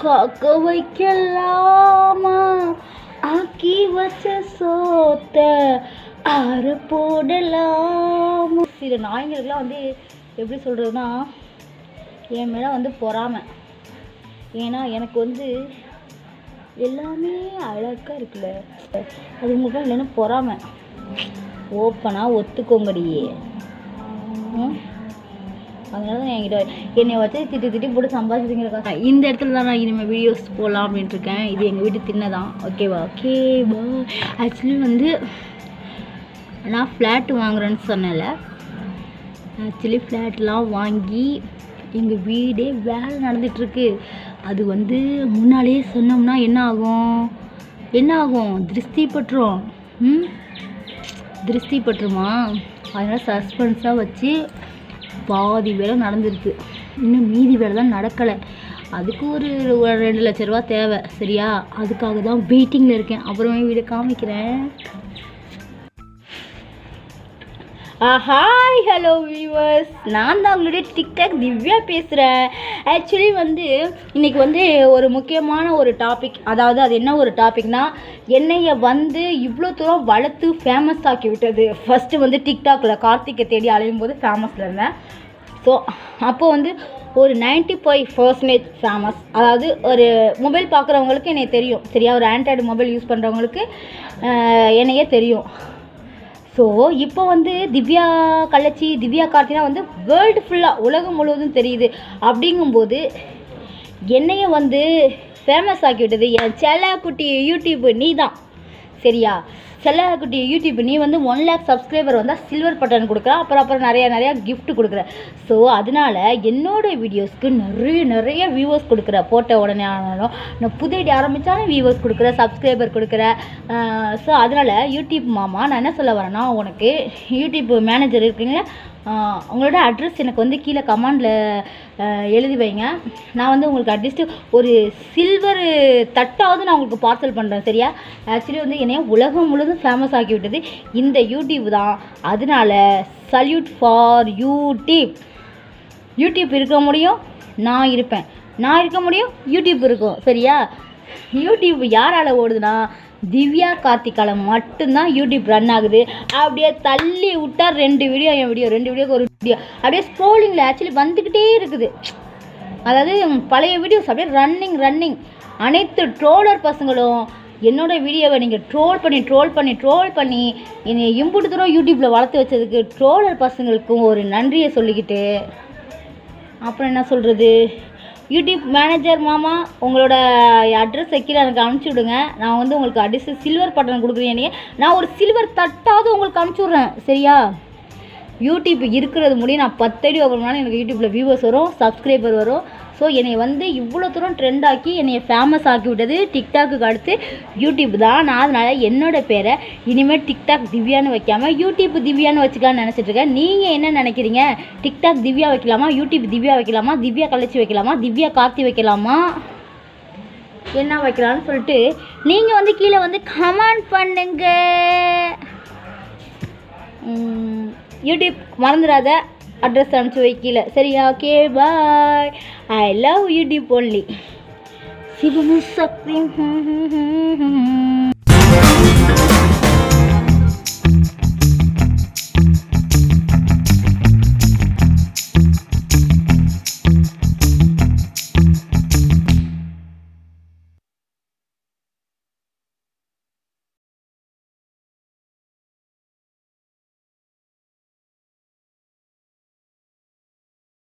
காக்க வைக்கலாமா ஆக்கி வச்ச சோத்த ஆற போடலாமா சில நாய்ங்களுக்குலாம் வந்து எப்படி சொல்கிறதுனா என் மேலே வந்து பொறாமை ஏன்னா எனக்கு வந்து எல்லாமே அழகாக இருக்குல்ல அது உங்களுக்கு இல்லைன்னா பொறாமை ஓப்பனாக ஒத்துக்கோங்கடியே ம் அதனால தான் என்கிட்ட என்னை வச்சு திட்டி திட்டி போட்டு சம்பாதிச்சுங்கிறக்கா இந்த இடத்துல தான் நான் இனிமேல் வீடியோஸ் போடலாம் அப்படின்ட்டு இருக்கேன் இது எங்கள் வீட்டு திண்ணை தான் ஓகேவா ஓகேவா ஆக்சுவலி வந்து நான் ஃப்ளாட் வாங்குறேன்னு சொன்னேன்ல ஆக்சுவலி ஃப்ளாட்லாம் வாங்கி எங்கள் வீடே வேலை நடந்துகிட்ருக்கு அது வந்து முன்னாலேயே சொன்னோம்னா என்ன ஆகும் என்ன ஆகும் திருஷ்டி பட்டுரும் ம் திருஷ்டி பட்டுருமா அதனால் சஸ்பென்ஸாக வச்சு பாதி வேலை நடந்துருக்கு இன்னும் மீதி வேலை தான் நடக்கலை அதுக்கு ஒரு ஒரு ரெண்டு லட்ச ரூபா தேவை சரியா அதுக்காக தான் வெயிட்டிங்கில் இருக்கேன் அப்புறமே வீடு காமிக்கிறேன் ஹாய் ஹலோ வியூவர்ஸ் நான் தான் உங்களுடைய டிக்டாக் திவ்யா பேசுகிறேன் ஆக்சுவலி வந்து இன்றைக்கி வந்து ஒரு முக்கியமான ஒரு டாபிக் அதாவது அது என்ன ஒரு டாபிக்னா என்னைய வந்து இவ்வளோ தூரம் வளர்த்து ஃபேமஸ் ஆக்கி விட்டது ஃபஸ்ட்டு வந்து டிக்டாக்ல கார்த்திகை தேடி அலையும் போது ஃபேமஸில் இருந்தேன் ஸோ அப்போ வந்து ஒரு 95% ஃபைவ் பர்சன்டேஜ் ஃபேமஸ் அதாவது ஒரு மொபைல் பார்க்குறவங்களுக்கு என்னை தெரியும் சரியா ஒரு ஆண்ட்ராய்டு மொபைல் யூஸ் பண்ணுறவங்களுக்கு என்னையே தெரியும் ஸோ இப்போ வந்து திவ்யா கள்ளச்சி திவ்யா கார்த்தினா வந்து வேர்ல்டு ஃபுல்லாக உலகம் முழுவதும் தெரியுது அப்படிங்கும்போது என்னைய வந்து ஃபேமஸ் ஆக்கி விட்டது என் செல்லக்குட்டி யூடியூப் நீ தான் சரியா செல்லக்குட்டி யூடியூப் நீ வந்து ஒன் லேக் சப்ஸ்கிரைபர் வந்தால் சில்வர் பட்டன் கொடுக்குற அப்புறம் அப்புறம் நிறையா நிறையா gift கொடுக்குற ஸோ அதனால என்னோட வீடியோஸ்க்கு நிறைய நிறைய வியூவர்ஸ் கொடுக்குற போட்ட உடனே ஆனாலும் நான் புது ஐடி ஆரம்பித்தாலும் வியூவர்ஸ் கொடுக்குற சப்ஸ்கிரைபர் கொடுக்குற ஸோ அதனால் யூடியூப் மாமா நான் என்ன சொல்ல வரேன்னா உனக்கு யூடியூப் மேனேஜர் இருக்கீங்களா ஆஹ் உங்களோட அட்ரஸ் எனக்கு வந்து கீழே கமெண்டில் எழுதி வைங்க நான் வந்து உங்களுக்கு அட்லீஸ்ட்டு ஒரு சில்வர் தட்டாவது நான் உங்களுக்கு பார்சல் பண்ணுறேன் சரியா ஆக்சுவலி வந்து என்னைய உலகம் முழுதும் ஃபேமஸ் ஆக்கி விட்டது இந்த யூடியூப் தான் அதனால சல்யூட் ஃபார் யூடியூப் யூடியூப் இருக்க முடியும் நான் இருப்பேன் நான் இருக்க முடியும் யூடியூப் இருக்கும் சரியா யூடியூப் யாரால் ஓடுதுன்னா திவ்யா கார்த்திகால மட்டும்தான் யூடியூப் ரன் ஆகுது அப்படியே தள்ளி விட்டா ரெண்டு வீடியோ என் வீடியோ ரெண்டு வீடியோக்கு ஒரு வீடியோ அப்படியே ஸ்க்ரோலிங்கில் ஆக்சுவலி வந்துக்கிட்டே இருக்குது அதாவது பழைய வீடியோஸ் அப்படியே ரன்னிங் ரன்னிங் அனைத்து ட்ரோலர் பசங்களும் என்னோட வீடியோவை நீங்கள் ட்ரோல் பண்ணி ட்ரோல் பண்ணி ட்ரோல் பண்ணி என்னை இம்புட்டு தூரம் யூடியூப்பில் வளர்த்து வச்சதுக்கு ட்ரோலர் பசங்களுக்கும் ஒரு நன்றியை சொல்லிக்கிட்டு அப்புறம் என்ன சொல்கிறது யூடியூப் மேனேஜர் மாமா உங்களோட அட்ரஸ் கீழே எனக்கு அனுப்பிச்சி விடுங்க நான் வந்து உங்களுக்கு அட்ரஸ் சில்வர் பட்டன் கொடுக்குறேன் நான் ஒரு சில்வர் தட்டாவது உங்களுக்கு அனுப்பிச்சி விட்றேன் சரியா யூடியூப் இருக்கிறது முடியும் நான் பத்தடி ஓப்பன் பண்ணாலும் எனக்கு யூடியூப்பில் வியூவர்ஸ் வரும் சப்ஸ்கிரைபர் வரும் ஸோ என்னை வந்து இவ்வளோ தூரம் ட்ரெண்ட் ஆக்கி என்னை ஃபேமஸ் ஆக்கி விட்டது டிக்டாக்கு அடுத்து யூடியூப் தான் நான் அதனால் என்னோட பேரை இனிமேல் டிக்டாக் திவ்யான்னு வைக்காமல் யூடியூப் திவ்யான்னு வச்சுக்கலாம்னு நினச்சிட்டு இருக்கேன் நீங்கள் என்ன நினைக்கிறீங்க டிக்டாக் திவ்யா வைக்கலாமா யூடியூப் திவ்யா வைக்கலாமா திவ்யா கலைச்சி வைக்கலாமா திவ்யா கார்த்தி வைக்கலாமா என்ன வைக்கலாம்னு சொல்லிட்டு நீங்கள் வந்து கீழே வந்து கமெண்ட் பண்ணுங்க உம், யூடியூப் மறந்துடாத அட்ரஸ் அனுப்பிச்சு வைக்கல சரியா okay bye I love YouTube only சிவமும் சக்தி